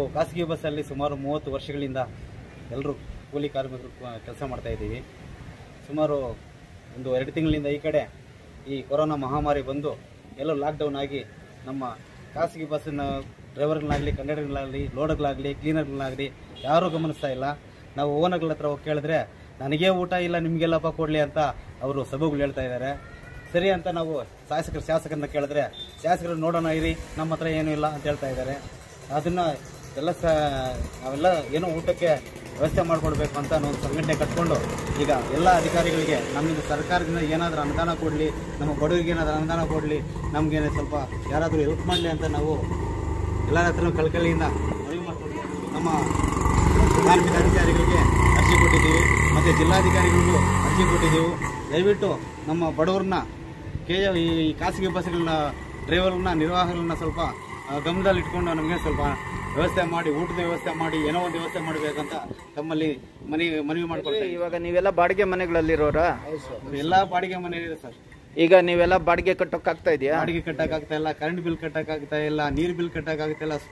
ಖಾಸಗಿ ಬಸ್ಸಲ್ಲಿ ಸುಮಾರು ಮೂವತ್ತು ವರ್ಷಗಳಿಂದ ಎಲ್ಲರೂ ಕೂಲಿ ಕಾರ್ಮಿಕರು ಕೆಲಸ ಮಾಡ್ತಾ ಇದ್ದೀವಿ ಸುಮಾರು ಒಂದು ಎರಡು ತಿಂಗಳಿಂದ ಈ ಕಡೆ ಈ ಕೊರೋನಾ ಮಹಾಮಾರಿ ಬಂದು ಎಲ್ಲೋ ಲಾಕ್ಡೌನ್ ಆಗಿ ನಮ್ಮ ಖಾಸಗಿ ಬಸ್ಸಿನ ಡ್ರೈವರ್ಗಳಾಗಲಿ ಕಂಡಕ್ಟರ್ಗಳಾಗಲಿ ಲೋಡರ್ಗಳಾಗಲಿ ಕ್ಲೀನರ್ಗಳಾಗಲಿ ಯಾರೂ ಗಮನಿಸ್ತಾ ಇಲ್ಲ ನಾವು ಓನರ್ಗಳ ಹತ್ರ ಹೋಗಿ ಕೇಳಿದ್ರೆ ನನಗೇ ಊಟ ಇಲ್ಲ ನಿಮಗೆಲ್ಲಪ್ಪ ಕೊಡಲಿ ಅಂತ ಅವರು ಸಭೆಗಳು ಹೇಳ್ತಾ ಇದ್ದಾರೆ ಸರಿ ಅಂತ ನಾವು ಶಾಸಕರು ಶಾಸಕರನ್ನ ಕೇಳಿದ್ರೆ ಶಾಸಕರು ನೋಡೋಣ ಇರಿ ನಮ್ಮ ಹತ್ರ ಏನೂ ಇಲ್ಲ ಅಂತ ಹೇಳ್ತಾ ಇದ್ದಾರೆ ಅದನ್ನ ಎಲ್ಲ ಸ ನಾವೆಲ್ಲ ಏನೋ ಊಟಕ್ಕೆ ವ್ಯವಸ್ಥೆ ಮಾಡಿಕೊಡ್ಬೇಕು ಅಂತ ನಾವು ಒಂದು ಸಂಘಟನೆ ಕಟ್ಕೊಂಡು ಈಗ ಎಲ್ಲ ಅಧಿಕಾರಿಗಳಿಗೆ ನಮ್ಮಿಂದ ಸರ್ಕಾರದಿಂದ ಏನಾದರೂ ಅನುದಾನ ಕೊಡಲಿ ನಮ್ಮ ಬಡವರಿಗೆ ಏನಾದರೂ ಅನುದಾನ ಕೊಡಲಿ ನಮಗೆ ಸ್ವಲ್ಪ ಯಾರಾದರೂ ಹೆಲ್ಪ್ ಮಾಡಲಿ ಅಂತ ನಾವು ಎಲ್ಲರ ಹತ್ರ ಕಳ್ಕಳಿಯಿಂದ ಮನವಿ ಮಾಡ್ಕೊಂಡು ನಮ್ಮ ಕಾರ್ಮಿಕ ಅಧಿಕಾರಿಗಳಿಗೆ ಅರ್ಜಿ ಕೊಟ್ಟಿದ್ದೀವಿ ಮತ್ತು ಜಿಲ್ಲಾಧಿಕಾರಿಗಳಿಗೂ ಅರ್ಜಿ ಕೊಟ್ಟಿದ್ದೀವಿ ದಯವಿಟ್ಟು ನಮ್ಮ ಬಡವ್ರನ್ನ ಕೆ ಈ ಖಾಸಗಿ ಬಸ್ಗಳನ್ನ ಡ್ರೈವರ್ನ ನಿರ್ವಾಹಕರನ್ನ ಸ್ವಲ್ಪ ಆ, ಗಮನದಲ್ಲಿ ಇಟ್ಕೊಂಡು ನಮಗೆ ಸ್ವಲ್ಪ ವ್ಯವಸ್ಥೆ ಮಾಡಿ ಊಟದ ವ್ಯವಸ್ಥೆ ಮಾಡಿ ಏನೋ ಒಂದು ವ್ಯವಸ್ಥೆ ಮಾಡಬೇಕಂತ ತಮ್ಮಲ್ಲಿ ಮನವಿ ಮನವಿ ಮಾಡ್ಕೊಳ್ತಾ ಇದ್ದೀವಿ. ಇವಾಗ ನೀವೆಲ್ಲ ಬಾಡಿಗೆ ಮನೆಗಳಲ್ಲಿರೋರಾ ಎಲ್ಲ ಬಾಡಿಗೆ ಮನೆ ಇದೆ ಸರ್ ಈಗ ನೀವೆಲ್ಲ ಬಾಡಿಗೆ ಕಟ್ಟೋಕ್ಕಾಗ್ತಾ ಇದೆಯಾ ಬಾಡಿಗೆ ಕಟ್ಟಕ್ಕಾಗ್ತಾ ಇಲ್ಲ ಕರೆಂಟ್ ಬಿಲ್ ಕಟ್ಟಕ್ಕಾಗ್ತಾ ಇಲ್ಲ ನೀರು ಬಿಲ್ ಕಟ್ಟಕ್ಕಾಗ್ತಾ ಇಲ್ಲ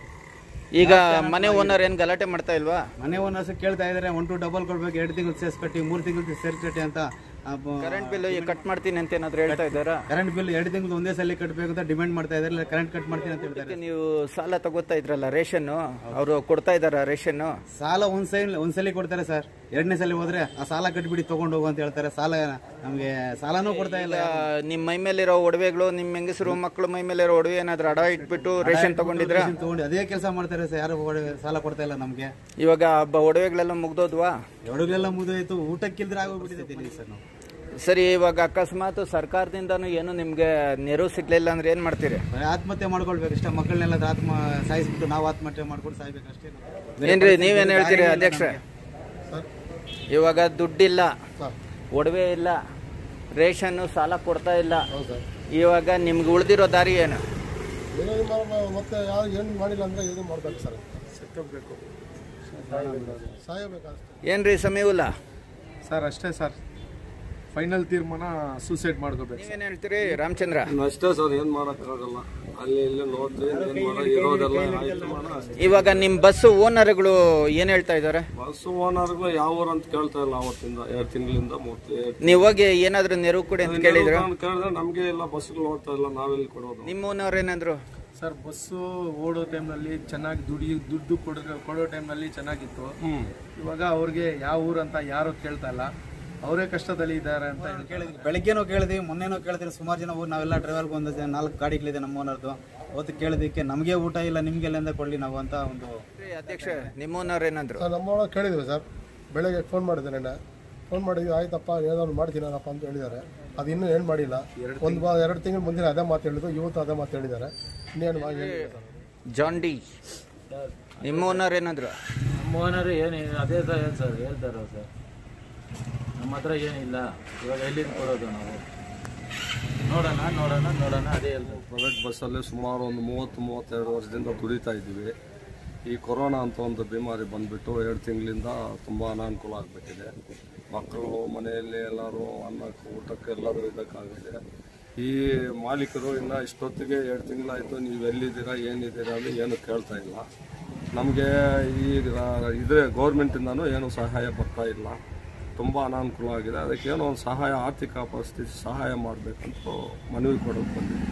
ಈಗ ಮನೆ ಓನರ್ ಏನ್ ಗಲಾಟೆ ಮಾಡ್ತಾ ಇಲ್ವಾ ಮನೆ ಓನರ್ಸ್ ಕೇಳ್ತಾ ಇದ್ದಾರೆ ಒನ್ ಟು ಡಬಲ್ ಕೊಡ್ಬೇಕು ಎರಡು ತಿಂಗಳು ಸೇರ್ಸ್ ಕಟ್ಟಿ ಮೂರು ತಿಂಗಳು ಸೇರ್ಸ್ ಕಟ್ಟಿ ಅಂತ ಕರೆಂಟ್ ಬಿಲ್ ಕಟ್ ಮಾಡ್ತೀನಿ ಅಂತ ಏನಾದ್ರು ಹೇಳ್ತಾ ಇದ್ದಾರಾ ಕರೆಂಟ್ ಬಿಲ್ ಎರಡು ತಿಂಗಳು ಒಂದೇ ಸಲ ಕಟ್ಟಬೇಕು ಅಂತ ಡಿಮ್ಯಾಂಡ್ ಮಾಡ್ತಾ ಇದ್ದಾರೆ ಕರೆಂಟ್ ಕಟ್ ಮಾಡ್ತೀನಿ ಅಂತ ಹೇಳ್ತಾರೆ ನೀವು ಸಾಲ ತಗೋತಾ ಇದ್ರಲ್ಲ ರೇಷನ್ ಅವರು ಕೊಡ್ತಾ ಇದಾರ ರೇಷನ್ ಸಾಲ ಒಂದ್ ಸಲ ಒಂದ್ಸಲಿ ಕೊಡ್ತಾರೆ ಸರ್ ಎರಡನೇ ಸಲ ಹೋದ್ರೆ ಆ ಸಾಲ ಕಟ್ಬಿಡಿ ತಗೊಂಡು ಹೋಗು ಅಂತ ಹೇಳ್ತಾರೆ ಸಾಲ ನಮಗೆ ಸಾಲನೂ ಕೊಡ್ತಾ ಇಲ್ಲ ನಿಮ್ ಮೈ ಮೇಲಿರೋ ಒಡವೆಗಳು ನಿಮ್ ಹೆಂಗಸರು ಮಕ್ಕಳು ಮೈ ಮೇಲಿರೋ ಒಡವೆ ಏನಾದ್ರು ಅಡ ಇಟ್ಬಿಟ್ಟು ರೇಷನ್ ತಗೊಂಡಿದ್ರ ರೇಷನ್ ತಗೊಂಡು ಅದೇ ಕೆಲಸ ಮಾಡ್ತಾರೆ ಸರ್ ಯಾರು ಒಡ- ಸಾಲ ಕೊಡ್ತಾ ಇಲ್ಲ ನಮಗೆ ಇವಾಗ ಬ- ಒಡವೆಗಳೆಲ್ಲ ಮುಗ್ದೋದ್ವಾ ಎಡಗಳೆಲ್ಲ ಮುಗಿದೋಯ್ತು ಊಟಕ್ಕಿಲ್ದ್ರೆ ಆಗೋಗ್ಬಿಟ್ಟಿದೆ ಸರ್ ನಾವು ಸರಿ ಇವಾಗ ಅಕಸ್ಮಾತ್ ಸರ್ಕಾರದಿಂದನೂ ಏನು ನಿಮ್ಗೆ ನೆರವು ಸಿಗ್ಲಿಲ್ಲ ಅಂದ್ರೆ ಏನ್ ಮಾಡ್ತೀರಿ ಬರೀ ಆತ್ಮಹತ್ಯೆ ಮಾಡ್ಕೊಳ್ಬೇಕು ಇಷ್ಟ ಮಕ್ಕಳನ್ನೆಲ್ಲ ಆತ್ಮ ಸಾಯಿಸ್ಬಿಟ್ಟು ನಾವು ಆತ್ಮಹತ್ಯೆ ಮಾಡ್ಕೊಂಡು ಸಾಯ್ಬೇಕು ಅಷ್ಟೇ ನಾವು. ಏನ್ರಿ ನೀವೇನ್ ಹೇಳ್ತೀರಿ ಅಧ್ಯಕ್ಷ ಇವಾಗ ದುಡ್ಡಿಲ್ಲ ಒಡವೆ ಇಲ್ಲ ರೇಷನ್ ಸಾಲ ಕೊಡ್ತಾ ಇಲ್ಲ ಇವಾಗ ನಿಮ್ಗೆ ಉಳ್ದಿರೋ ದಾರಿ ಏನು ಏನೇನು ಮಾಡ- ಮತ್ತೆ ಯಾರು ಏನು ಮಾಡಿಲ್ಲ ಅಂದ್ರೆ ಇದು ಮಾಡ್ಬೇಕು ಸರ್ ಸಿಕ್ಕಬೇಕು ಸಾಯಬೇಕಷ್ಟೇ ಏನ್ರಿ ಸಮೀವುಲ್ಲ ಸರ್ ಅಷ್ಟೇ ಸರ್ ಫೈನಲ್ ತೀರ್ಮಾನ ಸೂಸೈಡ್ ಮಾಡ್ಕೋಬೇಕು ನೀವೇನ್ ಹೇಳ್ತೀರಿ ರಾಮಚಂದ್ರ ಅಷ್ಟೇ ಸರ್ ಏನ್ ಮಾಡಕ್ಕಾಗಲ್ಲ ಅಲ್ಲಿ ಇಲ್ಲಿ ನೋಡ್ರಿ ಏನ್ ಮಾಡೋ ಇರೋದೆಲ್ಲ ಆಯ್ತು ಮಾಡ ಅಷ್ಟೇ ಇವಾಗ ನಿಮ್ ಬಸ್ ಓನರ್ಗಳು ಏನ್ ಹೇಳ್ತಾ ಇದಾರೆ ಬಸ್ ಓನರ್ಗಳು ಯಾವ ಊರು ಅಂತ ಕೇಳ್ತಾ ಇಲ್ಲ ಅವತ್ತಿಂದ ಎರಡು ತಿಂಗಳಿಂದ ಮೂರ್ತಿ ನೀವ್ ಹೋಗಿ ಏನಾದ್ರು ನೆರವು ಕೊಡಿ ಅಂತ ಕೇಳಿದ್ರು ಕೇಳಿದ್ರೆ ನಮ್ಗೆ ಎಲ್ಲ ಬಸ್ಗಳು ಓಡ್ತಾ ಇಲ್ಲ ನಾವೆಲ್ಲಿ ಕೊಡೋದು ನಿಮ್ಮ ಓನರ್ ಏನಂದ್ರು ಸರ್ ಬಸ್ಸು ಓಡೋ ಟೈಮ್ನಲ್ಲಿ ಚೆನ್ನಾಗಿ ದುಡಿ ದುಡ್ಡು ಕೊಡೋ ಕೊಡೋ ಟೈಮ್ನಲ್ಲಿ ಚೆನ್ನಾಗಿತ್ತು ಇವಾಗ ಅವ್ರಿಗೆ ಯಾವ ಊರು ಅಂತ ಯಾರು ಕೇಳ್ತಾ ಇಲ್ಲ ಅವರೇ ಕಷ್ಟದಲ್ಲಿ ಇದ್ದಾರೆ ಅಂತ ಹೇಳ್ತಾರೆ ಕೇಳಿದ್ವಿ ಬೆಳಗ್ಗೆನೂ ಕೇಳಿದ್ವಿ ಮೊನ್ನೆನೂ ಕೇಳಿದ್ವಿ ಸುಮಾರು ಜನ ಊರು ನಾವೆಲ್ಲ ಡ್ರೈವರ್ಗೆ ಒಂದು ಜನ- ನಾಲ್ಕು ಗಾಡಿಗಳಿದೆ ನಮ್ಮ ಓನರ್ದು ಅವತ್ತು ಕೇಳಿದಕ್ಕೆ ನಮಗೆ ಊಟ ಇಲ್ಲ ನಿಮ್ಗೆಲ್ಲಿಂದ ಕೊಡ್ಲಿ ನಾವು ಅಂತ ಒಂದು ಅಧ್ಯಕ್ಷ ನಿಮ್ಮ ಓನರ್ ಏನಂದ್ರು ಸರ್ ನಮ್ಮ ಕೇಳಿದ್ವಿ ಸರ್ ಬೆಳಗ್ಗೆ ಫೋನ್ ಮಾಡಿದ್ದೆ ನೆನ್ನೆ ಫೋನ್ ಮಾಡಿದ್ವಿ ಆಯ್ತಪ್ಪ ಏನಾದ್ರು ಮಾಡ್ತೀನಪ್ಪ ಅಂತ ಹೇಳಿದ್ದಾರೆ ಅದು ಇನ್ನೂ ಏನು ಮಾಡಿಲ್ಲ ಒಂದು ಬಾ ಎರಡು ತಿಂಗಳು ಮುಂದಿನ ಅದೇ ಮಾತು ಹೇಳಿದ್ರು ಇವತ್ತು ಅದೇ ಮಾತು ಹೇಳಿದ್ದಾರೆ ಇನ್ನೇನು ಮಾಡಿ ಹೇಳಿಲ್ಲ ಸರ್ ಜಾನ್ ಡಿ ನಿಮ್ಮ ಓನರ್ ಏನಂದ್ರು ನಮ್ಮ ಓನರ್ ಏನು ಅದೇ ಸರ್ ಸರ್ ಹೇಳ್ತಾರೆ ಸರ್ ನಮ್ಮ ಹತ್ರ ಏನಿಲ್ಲ ಇವಾಗ ಎಲ್ಲಿಂದ ಕೊಡೋದು ನಾವು ನೋಡೋಣ ನೋಡೋಣ ನೋಡೋಣ ಅದೇ ಹೇಳ್ತಾರೆ ಪ್ರೈವೇಟ್ ಬಸ್ಸಲ್ಲಿ ಸುಮಾರು ಒಂದು ಮೂವತ್ತು ಮೂವತ್ತೆರಡು ವರ್ಷದಿಂದ ದುಡಿತಾ ಇದ್ದೀವಿ ಈ ಕೊರೋನಾ ಅಂತ ಒಂದು ಬಿಮಾರಿ ಬಂದ್ಬಿಟ್ಟು ಎರಡು ತಿಂಗಳಿಂದ ತುಂಬ ಅನಾನುಕೂಲ ಆಗಿಬಿಟ್ಟಿದೆ ಮಕ್ಕಳು ಮನೆಯಲ್ಲಿ ಎಲ್ಲರೂ ಅನ್ನಕ್ಕೆ ಊಟಕ್ಕೆ ಎಲ್ಲರೂ ಇದಕ್ಕಾಗಿದೆ ಈ ಮಾಲೀಕರು ಇನ್ನು ಇಷ್ಟೊತ್ತಿಗೆ ಎರಡು ತಿಂಗಳಾಯಿತು ನೀವು ಎಲ್ಲಿದ್ದೀರಾ ಏನಿದ್ದೀರಾ ಅಂತ ಏನು ಕೇಳ್ತಾ ಇಲ್ಲ ನಮಗೆ ಈ ಇದ್ರೆ ಗೌರ್ಮೆಂಟಿಂದನೂ ಏನು ಸಹಾಯ ಬರ್ತಾ ಇಲ್ಲ ತುಂಬ ಅನಾನುಕೂಲ ಆಗಿದೆ ಅದಕ್ಕೆ ಏನೋ ಒಂದು ಸಹಾಯ ಆರ್ಥಿಕ ಪರಿಸ್ಥಿತಿ ಸಹಾಯ ಮಾಡಬೇಕಂತ ಮನವಿ ಕೊಡೋಕೆ ಬಂದಿದ್ದೀವಿ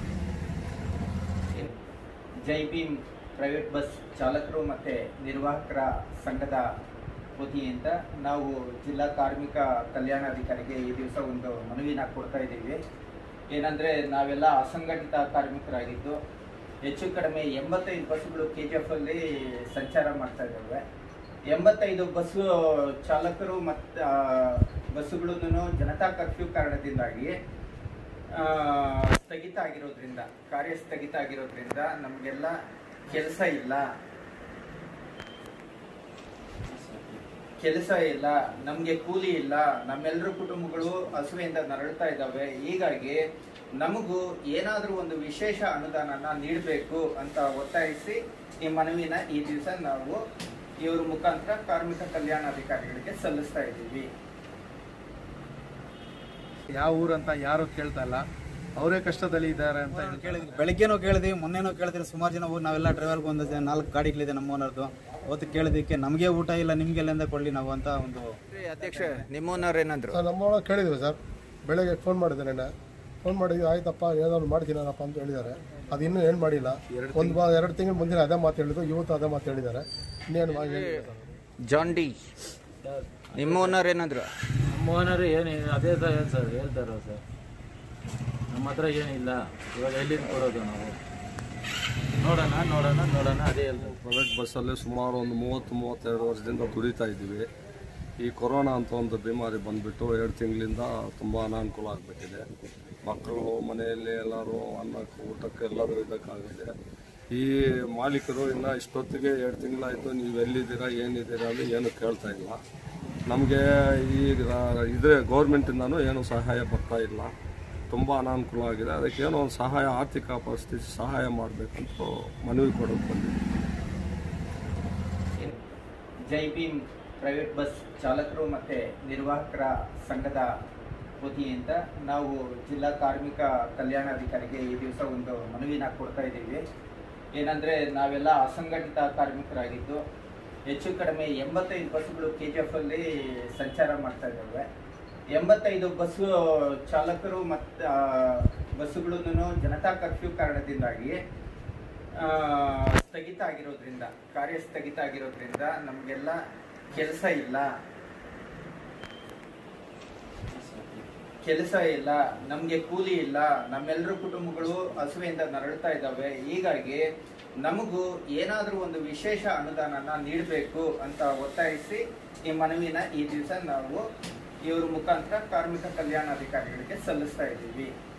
ಜೈ ಭೀಮ್ ಪ್ರೈವೇಟ್ ಬಸ್ ಚಾಲಕರು ಮತ್ತು ನಿರ್ವಾಹಕರ ಸಂಘದ ವತಿಯಿಂದ ನಾವು ಜಿಲ್ಲಾ ಕಾರ್ಮಿಕ ಕಲ್ಯಾಣಾಧಿಕಾರಿಗೆ ಈ ದಿವಸ ಒಂದು ಮನವಿನ ಕೊಡ್ತಾ ಇದ್ದೀವಿ ಏನಂದರೆ ನಾವೆಲ್ಲ ಅಸಂಘಟಿತ ಕಾರ್ಮಿಕರಾಗಿದ್ದು ಹೆಚ್ಚು ಕಡಿಮೆ ಎಂಬತ್ತೈದು ಬಸ್ಸುಗಳು ಕೆ ಜಿ ಎಫ್ ಅಲ್ಲಿ ಸಂಚಾರ ಮಾಡ್ತಾ ಇದ್ದಾವೆ ಎಂಬತ್ತೈದು ಬಸ್ಸು ಚಾಲಕರು ಮತ್ತು ಬಸ್ಸುಗಳನ್ನು ಜನತಾ ಕರ್ಫ್ಯೂ ಕಾರಣದಿಂದಾಗಿ ಆ, ಸ್ಥಗಿತ ಆಗಿರೋದ್ರಿಂದ ಕಾರ್ಯ ಸ್ಥಗಿತ ಆಗಿರೋದ್ರಿಂದ ನಮಗೆಲ್ಲ ಕೆಲಸ ಇಲ್ಲ ಕೆಲಸ ಇಲ್ಲ ನಮಗೆ ಕೂಲಿ ಇಲ್ಲ ನಮ್ಮೆಲ್ಲರ ಕುಟುಂಬಗಳು ಹಸುವೆಯಿಂದ ನರಳ್ತಾ ಇದ್ದಾವೆ ಹೀಗಾಗಿ ನಮಗೂ ಏನಾದರೂ ಒಂದು ವಿಶೇಷ ಅನುದಾನನ ನೀಡಬೇಕು ಅಂತ ಒತ್ತಾಯಿಸಿ ಈ ಮನವಿನ ಈ ದಿವಸ ನಾವು ಇವ್ರ ಮುಖಾಂತರ ಕಾರ್ಮಿಕ ಕಲ್ಯಾಣಾಧಿಕಾರಿಗಳಿಗೆ ಸಲ್ಲಿಸ್ತಾ ಇದ್ದೀವಿ ಯಾವ ಊರು ಅಂತ ಯಾರು ಕೇಳ್ತಾ ಇಲ್ಲ ಅವರೇ ಕಷ್ಟದಲ್ಲಿ ಇದ್ದಾರೆ ಅಂತ ಹೇಳ್ತಾರೆ ಕೇಳಿದ್ವಿ ಬೆಳಗ್ಗೆನೂ ಕೇಳಿದ್ವಿ ಮೊನ್ನೆನೂ ಕೇಳಿದ್ವಿ ಸುಮಾರು ಜನ ಹೋಗಿ ನಾವೆಲ್ಲ ಡ್ರೈವರ್ಗೆ ಒಂದು ಜನ- ನಾಲ್ಕು ಗಾಡಿಗಳಿದೆ ನಮ್ಮ ಓನರ್ದು ಅವತ್ತು ಕೇಳಿದ್ದಕ್ಕೆ ನಮಗೆ ಊಟ ಇಲ್ಲ ನಿಮ್ಗೆಲ್ಲಿಂದ ಕೊಡಲಿ ನಾವು ಅಂತ ಒಂದು ಅಧ್ಯಕ್ಷ ನಿಮ್ಮ ಓನರ್ ಏನಂದ್ರು ಸರ್ ನಮ್ಮ ಒಳಗೆ ಕೇಳಿದ್ವಿ ಸರ್ ಬೆಳಗ್ಗೆ ಫೋನ್ ಮಾಡಿದ್ದೆ ನೆನ್ನೆ ಫೋನ್ ಮಾಡಿದ್ವಿ ಆಯ್ತಪ್ಪ ಏನಾದ್ರು ಮಾಡ್ತೀನಪ್ಪ ಅಂತ ಹೇಳಿದ್ದಾರೆ ಅದು ಇನ್ನೂ ಏನು ಮಾಡಿಲ್ಲ ಒಂದು ಬಾ ಎರಡು ತಿಂಗಳು ಮುಂದಿನ ಅದೇ ಮಾತು ಹೇಳಿದ್ರು ಇವತ್ತು ಅದೇ ಮಾತು ಹೇಳಿದ್ದಾರೆ ಇನ್ನೇನು ಮಾಡಿ ಹೇಳಿಲ್ಲ ಸರ್ ಜಾನ್ ಡಿ ನಿಮ್ಮ ಓನರ್ ಏನಂದ್ರು ನಮ್ಮ ಓನರು ಏನು ಅದೇ ಸ ಏನು ಸರ್ ಹೇಳ್ತಾರೋ ಸರ್ ನಮ್ಮ ಹತ್ರ ಏನಿಲ್ಲ ಇವಾಗ ಎಲ್ಲಿಂದ ಕೊಡೋದು ನಾವು ನೋಡೋಣ ನೋಡೋಣ ನೋಡೋಣ ಅದೇ ಹೇಳ್ತಾರೆ ಪ್ರೈವೇಟ್ ಬಸ್ಸಲ್ಲಿ ಸುಮಾರು ಒಂದು ಮೂವತ್ತು ಮೂವತ್ತೆರಡು ವರ್ಷದಿಂದ ದುಡಿತಾ ಇದ್ದೀವಿ ಈ ಕೊರೋನಾ ಅಂತ ಒಂದು ಬಿಮಾರಿ ಬಂದುಬಿಟ್ಟು ಎರಡು ತಿಂಗಳಿಂದ ತುಂಬ ಅನಾನುಕೂಲ ಆಗಿಬಿಟ್ಟಿದೆ ಮಕ್ಕಳು ಮನೆಯಲ್ಲಿ ಎಲ್ಲರೂ ಅನ್ನಕ್ಕೆ ಊಟಕ್ಕೆ ಎಲ್ಲರೂ ಇದಕ್ಕಾಗಿದೆ ಈ ಮಾಲೀಕರು ಇನ್ನು ಇಷ್ಟೊತ್ತಿಗೆ ಎರಡು ತಿಂಗಳಾಯಿತು ನೀವು ಎಲ್ಲಿದ್ದೀರಾ ಏನಿದ್ದೀರಾ ಅಂತ ಏನು ಕೇಳ್ತಾ ಇಲ್ಲ ನಮಗೆ ಈ ಇದ್ರೆ ಗೌರ್ಮೆಂಟಿಂದನೂ ಏನು ಸಹಾಯ ಬರ್ತಾ ಇಲ್ಲ ತುಂಬ ಅನಾನುಕೂಲ ಆಗಿದೆ ಅದಕ್ಕೆ ಏನೋ ಒಂದು ಸಹಾಯ ಆರ್ಥಿಕ ಪರಿಸ್ಥಿತಿ ಸಹಾಯ ಮಾಡಬೇಕಂತ ಮನವಿ ಕೊಡೋಕೆ ಬಂದಿದ್ದೀವಿ ಜೈ ಭೀಮ್ ಪ್ರೈವೇಟ್ ಬಸ್ ಚಾಲಕರು ಮತ್ತು ನಿರ್ವಾಹಕರ ಸಂಘದ ವತಿಯಿಂದ ನಾವು ಜಿಲ್ಲಾ ಕಾರ್ಮಿಕ ಕಲ್ಯಾಣಾಧಿಕಾರಿಗೆ ಈ ದಿವಸ ಒಂದು ಮನವಿನ ಕೊಡ್ತಾ ಇದ್ದೀವಿ ಏನಂದರೆ ನಾವೆಲ್ಲ ಅಸಂಘಟಿತ ಕಾರ್ಮಿಕರಾಗಿದ್ದು ಹೆಚ್ಚು ಕಡಿಮೆ ಎಂಬತ್ತೈದು ಬಸ್ಸುಗಳು ಕೆ ಜಿ ಎಫ್ ಅಲ್ಲಿ ಸಂಚಾರ ಮಾಡ್ತಾ ಇದ್ದಾವೆ ಎಂಬತ್ತೈದು ಬಸ್ಸು ಚಾಲಕರು ಮತ್ತು ಬಸ್ಸುಗಳನ್ನು ಜನತಾ ಕರ್ಫ್ಯೂ ಕಾರಣದಿಂದಾಗಿ ಆ, ಸ್ಥಗಿತ ಆಗಿರೋದ್ರಿಂದ ಕಾರ್ಯ ಸ್ಥಗಿತ ಆಗಿರೋದ್ರಿಂದ ನಮಗೆಲ್ಲ ಕೆಲಸ ಇಲ್ಲ ಕೆಲಸ ಇಲ್ಲ ನಮಗೆ ಕೂಲಿ ಇಲ್ಲ ನಮ್ಮೆಲ್ಲರ ಕುಟುಂಬಗಳು ಹಸುವೆಯಿಂದ ನರಳ್ತಾ ಇದ್ದಾವೆ ಹೀಗಾಗಿ ನಮಗೂ ಏನಾದರೂ ಒಂದು ವಿಶೇಷ ಅನುದಾನನ ನೀಡಬೇಕು ಅಂತ ಒತ್ತಾಯಿಸಿ ಈ ಮನವಿನ ಈ ದಿವಸ ನಾವು ಇವ್ರ ಮುಖಾಂತರ ಕಾರ್ಮಿಕ ಕಲ್ಯಾಣಾಧಿಕಾರಿಗಳಿಗೆ ಸಲ್ಲಿಸ್ತಾ ಇದ್ದೀವಿ